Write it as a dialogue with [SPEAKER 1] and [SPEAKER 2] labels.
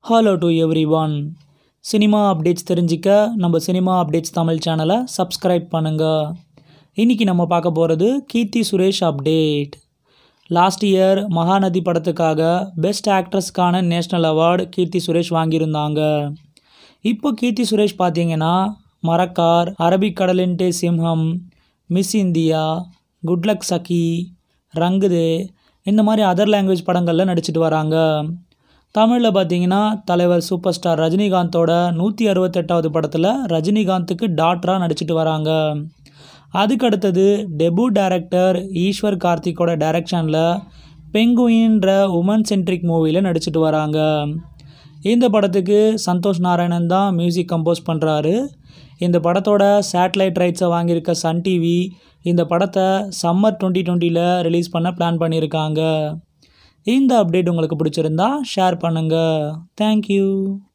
[SPEAKER 1] hello to everyone cinema updates தெரிஞ்சிக்க நம்ம cinema updates Tamil சேனலை சப்ஸ்கிரைப் பண்ணுங்கள் இன்றைக்கி நம்ம பார்க்க போகிறது Keerthy Suresh update last year Mahanati படத்துக்காக பெஸ்ட் ஆக்ட்ரஸ்க்கான நேஷ்னல் அவார்டு கீர்த்தி சுரேஷ் வாங்கியிருந்தாங்க இப்போ கீர்த்தி சுரேஷ் பார்த்தீங்கன்னா Marakkar Arabikadalinte Simham Miss India good luck Sakhi Rang De இந்த மாதிரி அதர் லாங்குவேஜ் படங்களில் நடிச்சிட்டு வராங்க தமிழில் பார்த்தீங்கன்னா தலைவர் சூப்பர் ஸ்டார் ரஜினிகாந்தோட நூற்றி அறுபத்தெட்டாவது படத்தில் ரஜினிகாந்துக்கு டாக்டராக நடிச்சிட்டு வராங்க அதுக்கு அடுத்தது டெபு டைரக்டர் ஈஸ்வர் கார்த்திக்கோட டைரக்ஷனில் பெங்குயின்ற உமன் சென்ட்ரிக் மூவியில் நடிச்சிட்டு வராங்க இந்த படத்துக்கு சந்தோஷ் நாராயணன் தான் மியூசிக் கம்போஸ் பண்ணுறாரு இந்த படத்தோட சேட்டலைட் ரைட்ஸை வாங்கியிருக்க சன் டிவி இந்த படத்தை சம்மர் டுவெண்ட்டி டுவெண்ட்டியில் ரிலீஸ் பண்ண பிளான் பண்ணியிருக்காங்க இந்த அப்டேட் உங்களுக்கு பிடிச்சிருந்தா ஷேர் பண்ணுங்கள் தேங்க்யூ